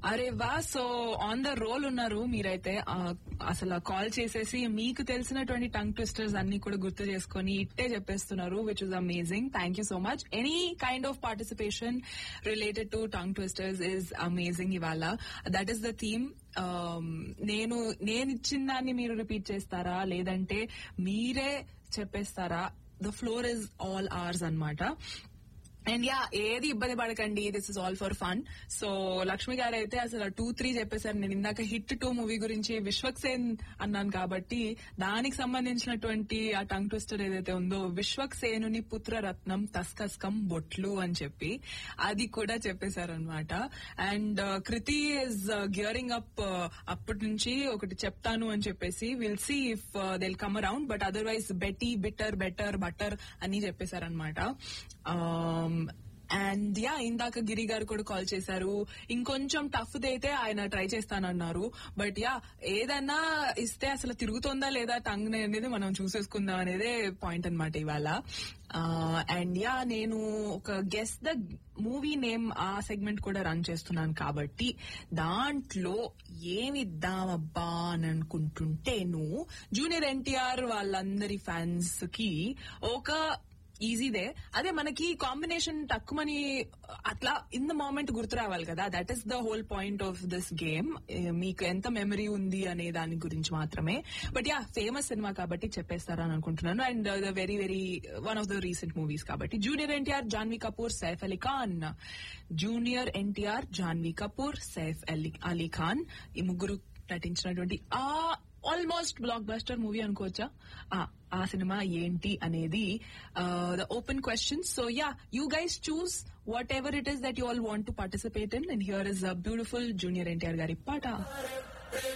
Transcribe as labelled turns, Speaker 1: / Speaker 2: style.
Speaker 1: అరే వా so on the role ఉన్నారు మీరైతే ఆ, అసలు కాల్ చేసేసి మీకు తెలిసినటువంటి టంగ్ ట్విస్టర్స్ అన్ని కూడా గుర్తు చేసుకొని ఇట్టే చెప్పేస్తున్నారు which is amazing thank you so much any kind of participation related to tongue twisters is amazing ఇవాళ దట్ ఈస్ ద థీమ్ నేను నేను ఇచ్చిన దాన్ని మీరు రిపీట్ చేస్తారా లేదంటే మీరే చెప్పేస్తారా the floor is all ours అన్నమాట అండ్ యా ఏది ఇబ్బంది పడకండి this is all for fun so Lakshmi garu అయితే అసలు టూ త్రీ చెప్పేశారు నేను ఇందాక హిట్ టూ మూవీ గురించి విశ్వక్సేన్ అన్నాను కాబట్టి దానికి సంబంధించినటువంటి ఆ టంగ్ ట్విస్టర్ ఏదైతే ఉందో విశ్వక్సేనుని పుత్రరత్నం తస్కస్కం బొట్లు అని చెప్పి అది కూడా చెప్పేశారనమాట and Kriti is gearing up అప్పటి నుంచి ఒకటి చెప్తాను అని చెప్పేసి will see if they'll come around but otherwise Betty bitter better butter అని చెప్పేశారనమాట అండ్ యా ఇందాక గిరి గారు కూడా కాల్ చేశారు ఇంకొంచెం టఫ్ అయితే ఆయన ట్రై చేస్తానన్నారు బట్ యా ఏదన్నా ఇస్తే అసలు తిరుగుతుందా లేదా టంగ్ అనేది మనం చూసేసుకుందాం అనేదే పాయింట్ అన్నమాట ఇవాళ అండ్ యా నేను ఒక గెస్ ద మూవీ నేమ్ ఆ సెగ్మెంట్ కూడా రన్ చేస్తున్నాను కాబట్టి దాంట్లో ఏమిద్దామబ్బా అని అనుకుంటుంటేను జూనియర్ ఎన్టీఆర్ వాళ్ళందరి ఫ్యాన్స్ కి ఒక ఈజీదే అదే మనకి కాంబినేషన్ తక్కువని అట్లా ఇన్ ద మూమెంట్ గుర్తు రావాలి కదా that is the whole point of this game మీకు ఎంత మెమరీ ఉంది అనే దాని గురించి మాత్రమే బట్ యా ఫేమస్ సినిమా కాబట్టి చెప్పేస్తారని అనుకుంటున్నాను and the very very one of the recent movies కాబట్టి జూనియర్ ఎన్టీఆర్ జాన్వీ కపూర్ సైఫ్ అలీ ఖాన్ జూనియర్ ఎన్టీఆర్ జాన్వీ కపూర్ సైఫ్ అలీ అలీ ఖాన్ ఈ ముగ్గురు నటించినటువంటి ఆ ఆల్మోస్ట్ బ్లాక్ బస్టర్ మూవీ అనుకోవచ్చా ఆ, ఆ సినిమా ఏంటి అనేది the open question so yeah you guys choose whatever it is that you all want to participate in and here is a beautiful junior NTR గారి పాట